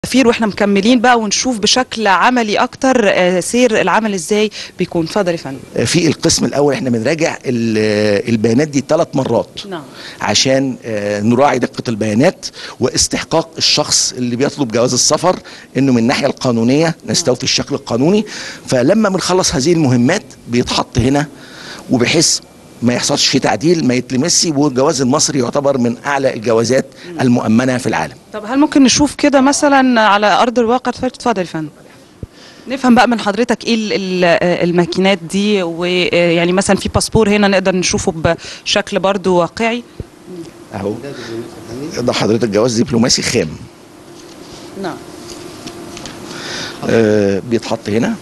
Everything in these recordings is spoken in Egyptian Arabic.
سفير واحنا مكملين بقى ونشوف بشكل عملي اكتر آه، سير العمل ازاي بيكون اتفضل يا فندم في القسم الاول احنا بنراجع ال- البيانات دي ثلاث مرات نعم. عشان آه، نراعي دقه البيانات واستحقاق الشخص اللي بيطلب جواز السفر انه من الناحيه القانونيه نستوفي الشكل القانوني فلما بنخلص هذه المهمات بيتحط هنا وبحيث ما يحصلش فيه تعديل ما يتلمسش والجواز المصري يعتبر من اعلى الجوازات المؤمنه في العالم طب هل ممكن نشوف كده مثلا على ارض الواقع اتفضل اتفضل يا فندم نفهم بقى من حضرتك ايه ال- ال- آه، الماكينات دي ويعني مثلا في باسبور هنا نقدر نشوفه بشكل برضو واقعي اهو ده حضرتك جواز دبلوماسي خام نعم آه، بيتحط هنا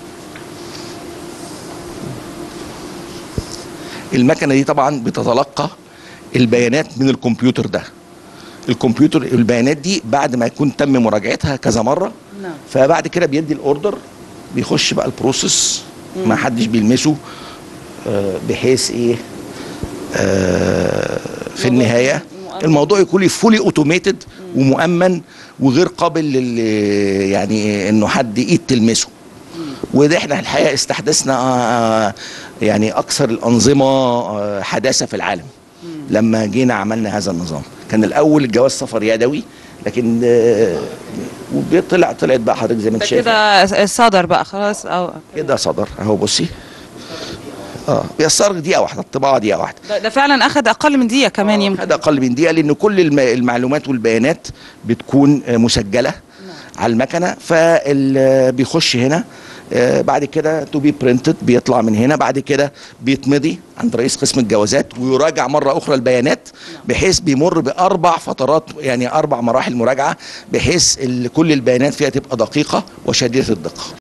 المكنه دي طبعا بتتلقى البيانات من الكمبيوتر ده الكمبيوتر البيانات دي بعد ما يكون تم مراجعتها كذا مره نعم. فبعد كده بيدي الاوردر بيخش بقى البروسيس ما حدش بيلمسه آه، بحيث ايه آه، في النهايه الموضوع يكون فولي اوتوميتد ومؤمن وغير قابل لل يعني انه حد ايد تلمسه وده احنا الحقيقه استحدثنا آه، يعني اكثر الانظمه آه، حداثه في العالم لما جينا عملنا هذا النظام كان الاول الجواز سفر يدوي لكن آه، وطلع طلعت بقى حضرتك زي ما انت ده شايف كده صدر بقى خلاص او كده صدر اهو بصي اه بيصرف دقيقه واحده الطباعه دقيقه واحده ده, ده فعلا اخد اقل من دقيقه كمان يمكن هذا اقل من دقيقه لان كل الم- المعلومات والبيانات بتكون آه، مسجله على المكنه فبيخش هنا آه، بعد كده تو بي برنتد بيطلع من هنا بعد كده بيتمضي عند رئيس قسم الجوازات ويراجع مره اخرى البيانات بحيث بيمر باربع فترات يعني اربع مراحل مراجعه بحيث ال- كل البيانات فيها تبقى دقيقه وشديده الدقه